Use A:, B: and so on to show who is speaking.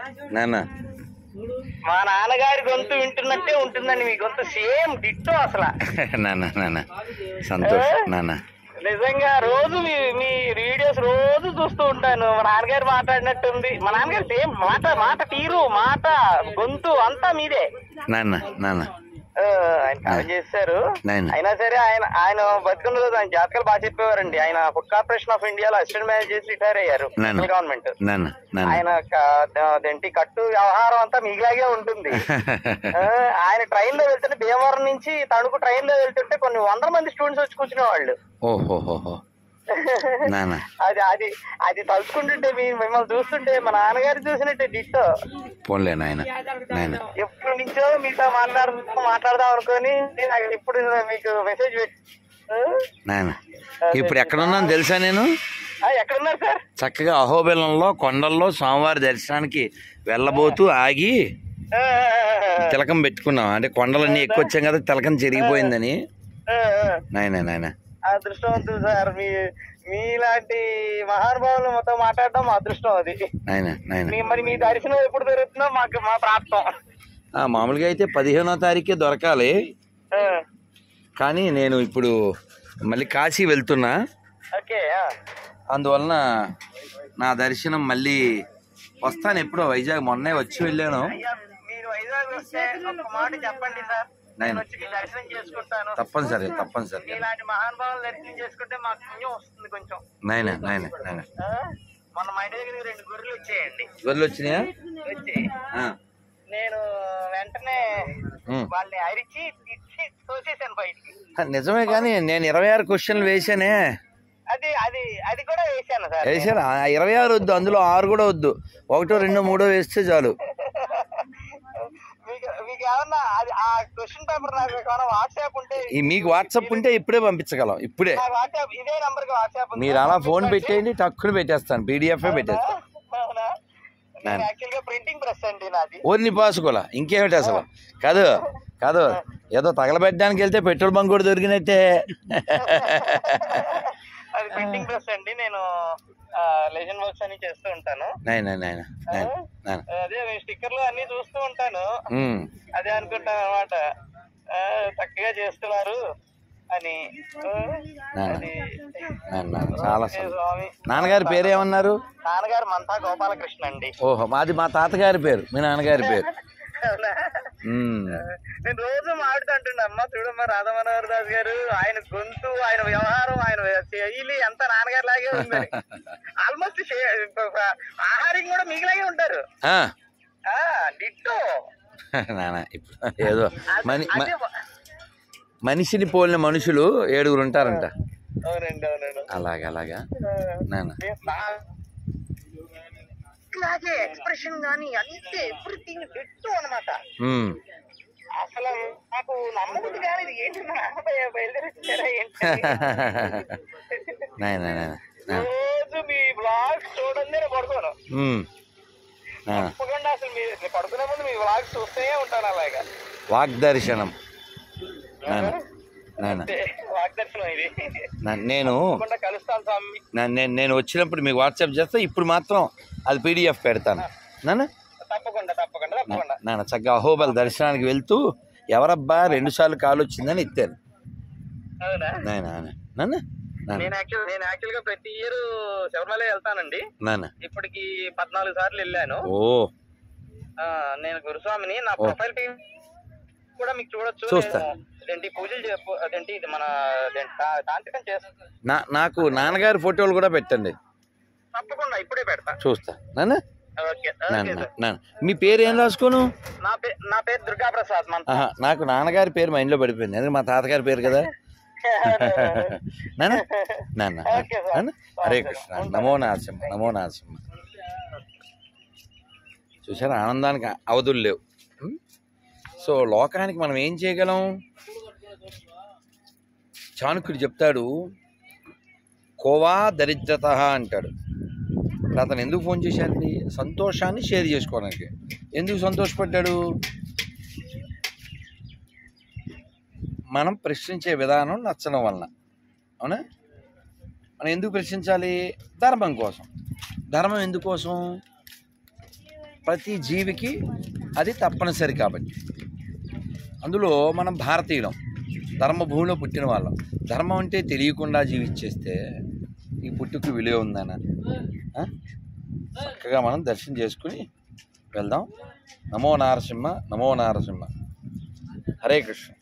A: నాన్న
B: మా నాన్నగారి గొంతు వింటున్నట్టే ఉంటుందండి మీ గొంతు సేమ్ డిట్టో అసలు
A: నాన్న నాన్న సంతోషం నాన్న
B: నిజంగా రోజు మీ మీ వీడియోస్ రోజు చూస్తూ ఉంటాను మా నాన్నగారు మాట్లాడినట్టుంది మా నాన్నగారు సేమ్ మాట మాట తీరు మాట గొంతు అంతా మీదే
A: నాన్న నాన్న
B: ఆ, ఆయన చాలా చేశారు
A: నాయన.
B: అయినా సరే ఆయన ఆయన బతుకున్న రోజు ఆయన జాతకాలు బాగా చెప్పేవారండి ఆయన ఫుడ్ కార్పొరేషన్ ఆఫ్ ఇండియాలో అసిస్టెంట్ మేనేజర్ చేసి రిటైర్ అయ్యారు
A: నాన్న.
B: గవర్నమెంట్
A: నాన్న నాన్న
B: ఆయన క- అదేంటి కట్టు వ్యవహారం అంతా మీలాగే ఉంటుంది ఆ, ఆయన ట్రైన్ లో వెళ్తుంటే భీమవరం నుంచి తణుకు ట్రైన్ లో వెళ్తుంటే కొన్ని వందల మంది స్టూడెంట్స్ వచ్చి కూర్చునేవాళ్ళు
A: ఓహోహోహో నాన్న
B: అది అది అది తలుచుకుంటుంటే మీ మిమ్మల్ని చూస్తుంటే మా నాన్నగారు చూసినట్టే డిట్టో
A: పోన్లే నాయన నాయన
B: ఎప్పటి నుంచో మీతో మాట్లాడు మాట్లాడదాం అనుకొని నాకు ఇప్పుడు మీకు మెసేజ్ పెట్టి ఆ?
A: నాయన ఇప్పుడు ఎక్కడున్నాను తెలుసా నేను
B: ఆ, ఎక్కడున్నారు సార్
A: చక్కగా అహోబిలంలో కొండల్లో స్వామివారి దర్శనానికి వెళ్ళబోతూ ఆగి
B: ఆ,
A: తిలకం పెట్టుకున్నాం అంటే కొండలన్నీ ఎక్కువ వచ్చాం కదా తిలకం చెరిగిపోయిందని
B: ఆ, ఆ.
A: నాయన నాయన
B: అదృష్టవంతులు సార్ మీ మీలాంటి మహానుభావులు మొత్తం మాట్లాడడం మా అదృష్టం అది
A: నాయన నాయన
B: మీ మరి మీ దర్శనం ఎప్పుడు దొరుకుతుందో మాకు మా ప్రాప్తం
A: ఆ, మామూలుగా అయితే పదిహేనో తారీఖే దొరకాలి
B: ఆ,
A: కానీ నేను ఇప్పుడు మళ్ళీ కాశీ వెళ్తున్నా
B: ఓకే ఆ.
A: అందువలన నా దర్శనం మళ్ళీ వస్తాను ఎప్పుడో వైజాగ్ మొన్నే వచ్చి వెళ్ళాను
B: అయ్యా మీరు వైజాగ్ వస్తే ఒక మాట చెప్పండి సార్ నేను
A: నేను
B: వచ్చి మీ దర్శనం చేసుకుంటాను
A: తప్పనిసరి తప్పనిసరి
B: మీలాంటి మహానుభావులు దర్శనం చేసుకుంటే మాకు పుణ్యం వస్తుంది కొంచెం
A: నాయన నాయన నాయన
B: ఆ? మొన్న మా ఇంటి దగ్గర రెండు గొర్రెలు వచ్చేయండి
A: గొర్రెలు వచ్చినాయా
B: వచ్చి
A: ఆ,
B: నేను వెంటనే
A: ఉమ్.
B: వాళ్ళని అరిచి తిట్టి తోసేసాను బయటికి
A: నిజమే కానీ నేను ఇరవై ఆరు క్వశ్చన్లు వేసానే
B: అది అది అది కూడా వేసాను సార్
A: వేసాను ఆ ఇరవై ఆరు వద్దు అందులో ఆరు కూడా వద్దు ఒకటో రెండో మూడో వేస్తే చాలు
B: మీకు మీకు ఏమన్నా అది ఆ క్వశ్చన్ పేపర్ నాకు ఏమైనా వాట్సాప్ ఉంటే
A: ఈ మీకు వాట్సాప్ ఉంటే ఇప్పుడే పంపించగలం ఇప్పుడే
B: నాకు వాట్సాప్ ఇదే నంబర్ కి వాట్సాప్ ఉంది
A: మీరు అలా ఫోన్ పెట్టేయండి టక్కుని పెట్టేస్తాను పీడిఎఫ్ పెట్టేస్తాను
B: అవునా? నేను యాక్చువల్ గా ప్రింటింగ్ ప్రెస్ అండి నాది
A: ఓర్ని పాసుకోలే ఇంకేమిటి అసలు కాదు కాదు ఏదో తగలబెట్టడానికి వెళ్తే పెట్రోల్ బంక్ కూడా దొరికినట్టే
B: అది ప్రింటింగ్ ప్రెస్ అండి నేను లెజెండ్ వర్క్స్ అని చేస్తూ ఉంటాను
A: నాయన నాయన నాయన నాయన
B: అదే స్టిక్కర్లు అన్ని చూస్తూ ఉంటాను
A: ఉమ్,
B: అదే అనుకుంటాను అనమాట చక్కగా చేస్తున్నారు అని ఆ,
A: నాన్న.
B: అది
A: నాయన నాయన చాలా
B: ఏ
A: సంతోషం.
B: స్వామి
A: నాన్నగారి పేరు ఏమన్నారు
B: నాన్నగారు మంతా గోపాలకృష్ణ అండి
A: ఓహో మాది మా తాతగారి పేరు మీ నాన్నగారి పేరు
B: అవునా?
A: ఉమ్,
B: నేను రోజు మాట్లాడుతుండే అమ్మ చూడమ్మ రాధమనోహర్ దాస్ గారు ఆయన గొంతు ఆయన వ్యవహారం ఆయన శైలి అంతా నాన్నగారి లాగే ఉంది ఆల్మోస్ట్ ఆహారం కూడా మీకులాగే ఉంటారు
A: ఆ,
B: ఆ డిట్టో
A: నాన్న ఇప్పుడు ఏదో మని మ-
B: అదే వ-
A: మనిషిని పోలిన మనుషులు ఏడుగురు ఉంటారంట
B: అవునండి అవునండి
A: అలాగా అలాగా నాన్న
B: నేను నా- ఇలాగే ఎక్స్ప్రెషన్ గానీ అంతే ఎవ్రీథింగ్ డిట్టో అన్నమాట
A: ఉమ్.
B: అసలు నాకు నమ్మబుద్ధి కానీ ఇది ఏంటి మా నాన్న బయ- బయలుదేరి వచ్చారా ఏంటి
A: నాయన నాయన నాయన.
B: రోజు మీ బ్లాగ్స్ చూడండి నేను పడుకోను
A: ఉమ్. నాయన
B: తప్పకుండా అసలు మీ నేను పడుకునే ముందు మీ బ్లాగ్స్ చూస్తూనే ఉంటాను అలాగా
A: వాగ్దర్శనం నాయన నాయన
B: అంతే, వాగ్దర్శనం ఇది
A: నా- నేను
B: తప్పకుండా కలుస్తాను స్వామి
A: నా- నేను నేను వచ్చినప్పుడు మీకు వాట్సాప్ చేస్తే ఇప్పుడు మాత్రం అది పీడిఎఫ్ పెడతాను నాన్న
B: తప్పకుండా తప్పకుండా తప్పకుండా
A: నాన్న చక్కగా అహోబల్ దర్శనానికి వెళ్తూ ఎవరబ్బా రెండు సార్లు కాలు వచ్చిందని ఎత్తాను
B: అవునా
A: నాయన నాన్న నాన్న నాన్న
B: నేను యాక్చువల్ నేను యాక్చువల్ గా ప్రతి ఇయర్ శబరిమల వెళ్తానండి
A: నాన్న
B: ఇప్పటికి పద్నాలుగు సార్లు వెళ్ళాను
A: ఓ
B: ఆ, నేను గురుస్వామిని నా
A: ఓ.
B: ప్రొఫైల్ టీం కూడా మీకు చూడొచ్చు
A: చూస్తా.
B: నేను అదేంటి పూజలు చే- అదేంటి ఇది మన అదేంటి తా- తాంత్రికం చేస్తా
A: నా నాకు నాన్నగారి ఫోటోలు కూడా పెట్టండి
B: తప్పకుండా ఇప్పుడే పెడతా
A: చూస్తా నాన్న
B: ఓకే
A: నాన్న
B: ఓకే సార్
A: నాన్న మీ పేరు ఏం రాసుకోను
B: నా పేరు నా పేరు దుర్గా ప్రసాద్ మన
A: ఆహా, నాకు నాన్నగారి పేరు మైండ్లో పడిపోయింది ఎందుకంటే మా తాతగారి పేరు కదా నాన్న నాన్న
B: ఓకే సార్.
A: నాన్న హరే కృష్ణ నమో నారసింహ నమో నారసింహ చూసారా ఆనందానికి అవధులు లేవు ఉం? సో లోకానికి మనం ఏం చేయగలం చాణక్యుడు చెప్తాడు కోవా దరిద్రత అంటాడు ఇప్పుడు అతను ఎందుకు ఫోన్ చేశాడండి సంతోషాన్ని షేర్ చేసుకోవడానికి ఎందుకు సంతోషపడ్డాడు మనం ప్రశ్నించే విధానం నచ్చడం వలన అవునా మనం ఎందుకు ప్రశ్నించాలి ధర్మం కోసం ధర్మం ఎందుకోసం ప్రతి జీవికి అది తప్పనిసరి కాబట్టి అందులో మనం భారతీయులం ధర్మభూమిలో పుట్టిన వాళ్ళం ధర్మం అంటే తెలియకుండా జీవించేస్తే ఈ పుట్టుకు విలువ ఉందన్న ఆ? చక్కగా మనం దర్శనం చేసుకుని వెళ్దాం నమో నారసింహ నమో నారసింహ హరే కృష్ణ